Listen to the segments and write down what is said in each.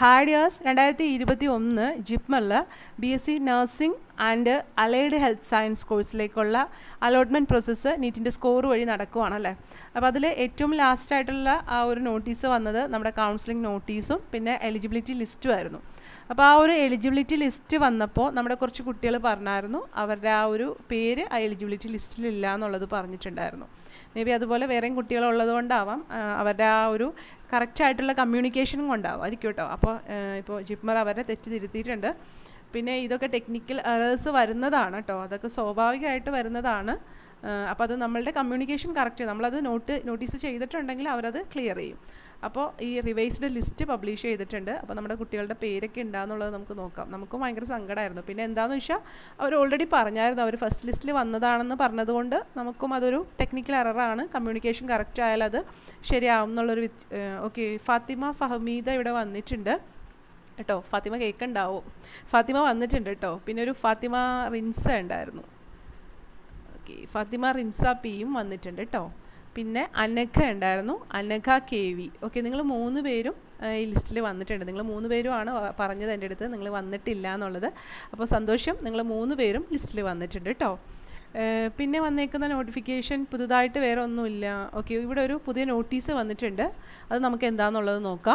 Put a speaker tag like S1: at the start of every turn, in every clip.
S1: ഹാഡിയേഴ്സ് രണ്ടായിരത്തി ഇരുപത്തി ഒന്ന് ജിപ്മറിൽ B S C nursing and allied health science കോഴ്സിലേക്കുള്ള അലോട്ട്മെൻറ്റ് പ്രോസസ്സ് നീറ്റിൻ്റെ സ്കോർ വഴി നടക്കുവാണല്ലേ അപ്പോൾ അതിൽ ഏറ്റവും ലാസ്റ്റ് ആയിട്ടുള്ള ആ ഒരു നോട്ടീസ് വന്നത് നമ്മുടെ കൗൺസിലിംഗ് നോട്ടീസും പിന്നെ എലിജിബിലിറ്റി ലിസ്റ്റും ആയിരുന്നു അപ്പോൾ ആ ഒരു എലിജിബിലിറ്റി ലിസ്റ്റ് വന്നപ്പോൾ നമ്മുടെ കുറച്ച് കുട്ടികൾ പറഞ്ഞായിരുന്നു അവരുടെ ആ ഒരു പേര് ആ എലിജിബിലിറ്റി ലിസ്റ്റിലില്ല എന്നുള്ളത് പറഞ്ഞിട്ടുണ്ടായിരുന്നു മേ ബി അതുപോലെ വേറെയും കുട്ടികളുള്ളത് കൊണ്ടാവാം ആ, അവരുടെ ആ ഒരു കറക്റ്റ് ആയിട്ടുള്ള കമ്മ്യൂണിക്കേഷനും കൊണ്ടാവും ആയിരിക്കും കേട്ടോ അപ്പോൾ ഇപ്പോൾ ജിപ്മർ അവരെ തെറ്റ് തിരുത്തിയിട്ടുണ്ട് പിന്നെ ഇതൊക്കെ ടെക്നിക്കൽ എറേഴ്സ് വരുന്നതാണ് കേട്ടോ അതൊക്കെ സ്വാഭാവികമായിട്ട് വരുന്നതാണ് അപ്പോൾ അത് നമ്മളുടെ കമ്മ്യൂണിക്കേഷൻ കറക്റ്റ് നമ്മളത് നോട്ട് നോട്ടീസ് ചെയ്തിട്ടുണ്ടെങ്കിൽ അവരത് ക്ലിയർ ചെയ്യും അപ്പോൾ ഈ റിവൈസ്ഡ് ലിസ്റ്റ് പബ്ലിഷ് ചെയ്തിട്ടുണ്ട് അപ്പോൾ നമ്മുടെ കുട്ടികളുടെ പേരൊക്കെ ഉണ്ടാകുന്നുള്ളത് നമുക്ക് നോക്കാം നമുക്കും ഭയങ്കര സങ്കടമായിരുന്നു പിന്നെ എന്താണെന്ന് വെച്ചാൽ അവർ ഓൾറെഡി പറഞ്ഞായിരുന്നു അവർ ഫസ്റ്റ് ലിസ്റ്റിൽ വന്നതാണെന്ന് പറഞ്ഞതുകൊണ്ട് നമുക്കും അതൊരു ടെക്നിക്കൽ എററാണ് കമ്മ്യൂണിക്കേഷൻ കറക്റ്റ് ആയാൽ അത് ശരിയാവും എന്നുള്ളൊരു ഓക്കെ ഫാത്തിമ ഫഹമീദ ഇവിടെ വന്നിട്ടുണ്ട് കേട്ടോ ഫാത്തിമ കേൾക്കുണ്ടാവും ഫാത്തിമ വന്നിട്ടുണ്ട് കേട്ടോ പിന്നെ ഒരു ഫാത്തിമ റിൻസ ഉണ്ടായിരുന്നു ഓക്കെ ഫാത്തിമ റിൻസ പിയും വന്നിട്ടുണ്ട് കേട്ടോ പിന്നെ അനഘ ഉണ്ടായിരുന്നു അനഘ കെ വി ഓക്കെ നിങ്ങൾ മൂന്ന് പേരും ആ, ഈ ലിസ്റ്റിൽ വന്നിട്ടുണ്ട് നിങ്ങൾ മൂന്ന് പേരുമാണ് വ- പറഞ്ഞത് എൻ്റെ അടുത്ത് നിങ്ങൾ വന്നിട്ടില്ല എന്നുള്ളത് അപ്പോൾ സന്തോഷം നിങ്ങൾ മൂന്ന് പേരും ലിസ്റ്റിൽ വന്നിട്ടുണ്ട് കേട്ടോ ഏഹ് പിന്നെ വന്നേക്കുന്ന നോട്ടിഫിക്കേഷൻ പുതുതായിട്ട് വേറെ ഒന്നുമില്ല ഓക്കെ ഇവിടെ ഒരു പുതിയ നോട്ടീസ് വന്നിട്ടുണ്ട് അത് നമുക്ക് എന്താണെന്നുള്ളത് നോക്കാം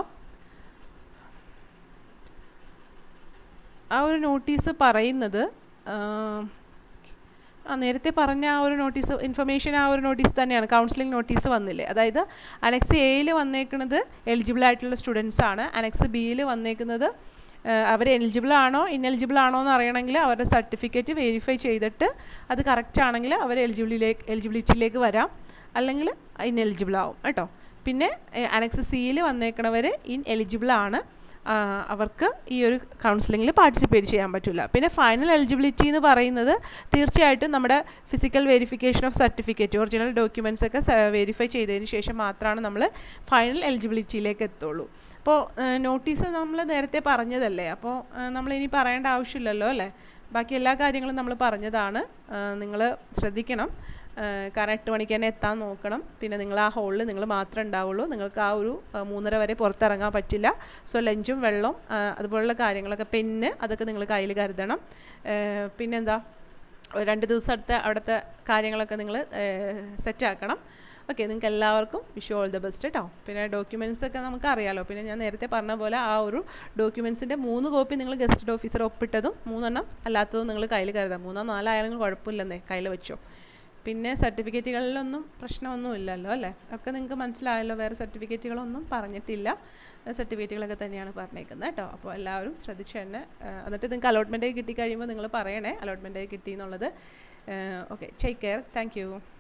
S1: ആ ഒരു നോട്ടീസ് പറയുന്നത് ആം, ആ നേരത്തെ പറഞ്ഞ ആ ഒരു നോട്ടീസ് ഇൻഫർമേഷൻ ആ ഒരു നോട്ടീസ് തന്നെയാണ് കൗൺസിലിംഗ് നോട്ടീസ് വന്നില്ലേ അതായത് അനക്സ് എയിൽ വന്നേക്കുന്നത് എലിജിബിൾ ആയിട്ടുള്ള സ്റ്റുഡൻസ് ആണ് അനക്സ് ബിയിൽ വന്നേക്കുന്നത് അവർ എലിജിബിൾ ആണോ ഇൻഎലിജിബിൾ ആണോ എന്ന് അറിയണമെങ്കിൽ അവരുടെ സർട്ടിഫിക്കറ്റ് വെരിഫൈ ചെയ്തിട്ട് അത് കറക്റ്റ് ആണെങ്കിൽ അവർ എലിജിബിളിലേക്ക് എലിജിബിലിറ്റിയിലേക്ക് വരാം അല്ലെങ്കിൽ ഇൻഎലിജിബിൾ ആവും കേട്ടോ പിന്നെ അനക്സ് സിയിൽ വന്നേക്കണവർ ഇൻ എലിജിബിൾ ആണ് ആ, അവർക്ക് ഈ ഒരു കൗൺസിലിങ്ങിൽ പാർട്ടിസിപ്പേറ്റ് ചെയ്യാൻ പറ്റില്ല പിന്നെ ഫൈനൽ എലിജിബിലിറ്റി എന്ന് പറയുന്നത് തീർച്ചയായിട്ടും നമ്മുടെ physical verification of certificate original documents ഒക്കെ വെരിഫൈ ചെയ്തതിന് ശേഷം മാത്രമാണ് നമ്മൾ ഫൈനൽ എലിജിബിലിറ്റിയിലേക്ക് എത്തുള്ളൂ അപ്പോൾ നോട്ടീസ് നമ്മൾ നേരത്തെ പറഞ്ഞതല്ലേ അപ്പോൾ നമ്മളിനി പറയേണ്ട ആവശ്യമില്ലല്ലോ അല്ലേ ബാക്കി എല്ലാ കാര്യങ്ങളും നമ്മൾ പറഞ്ഞതാണ് നിങ്ങൾ ശ്രദ്ധിക്കണം ഏഹ് കാരണം എട്ട് മണിക്ക് തന്നെ എത്താൻ നോക്കണം പിന്നെ നിങ്ങൾ ആ ഹോളിൽ നിങ്ങൾ മാത്രമേ ഉണ്ടാവുള്ളൂ നിങ്ങൾക്ക് ആ ഒരു ആ, മൂന്നര വരെ പുറത്തിറങ്ങാൻ പറ്റില്ല സോ ലഞ്ചും വെള്ളവും ആ, അതുപോലുള്ള കാര്യങ്ങളൊക്കെ പെന്ന് അതൊക്കെ നിങ്ങൾ കയ്യിൽ കരുതണം ഏഹ് പിന്നെന്താ ഒരു രണ്ട് ദിവസം അടുത്ത അവിടുത്തെ കാര്യങ്ങളൊക്കെ നിങ്ങൾ സെറ്റ് ആക്കണം ഓക്കെ നിങ്ങൾക്ക് എല്ലാവർക്കും വിഷു ഓൾ ദ ബെസ്റ്റ് കേട്ടോ പിന്നെ ഡോക്യുമെൻറ്റ്സ് ഒക്കെ നമുക്ക് അറിയാലോ പിന്നെ ഞാൻ നേരത്തെ പറഞ്ഞ പോലെ ആ ഒരു ഡോക്യുമെൻറ്റ്സിൻ്റെ മൂന്ന് കോപ്പി നിങ്ങൾ ഗസ്റ്റ് ഓഫീസർ ഒപ്പിട്ടതും മൂന്നെണ്ണം അല്ലാത്തതും നിങ്ങൾ കയ്യിൽ കരുതാം മൂന്നോ നാലായാലും കുഴപ്പമില്ലെന്നേ കയ്യിൽ വെച്ചോ പിന്നെ സർട്ടിഫിക്കറ്റുകളിലൊന്നും പ്രശ്നമൊന്നും ഇല്ലല്ലോ അല്ലേ ഒക്കെ നിങ്ങൾക്ക് മനസ്സിലായല്ലോ വേറെ സർട്ടിഫിക്കറ്റുകളൊന്നും പറഞ്ഞിട്ടില്ല സർട്ടിഫിക്കറ്റുകളൊക്കെ തന്നെയാണ് പറഞ്ഞേക്കുന്നത് കേട്ടോ അപ്പോൾ എല്ലാവരും ശ്രദ്ധിച്ച് തന്നെ ആ, എന്നിട്ട് നിങ്ങൾക്ക് അലോട്ട്മെൻറ്റ് കിട്ടിക്കഴിയുമ്പോൾ നിങ്ങൾ പറയണേ അലോട്ട്മെൻറ്റ് കിട്ടി എന്നുള്ളത് okay take care thank U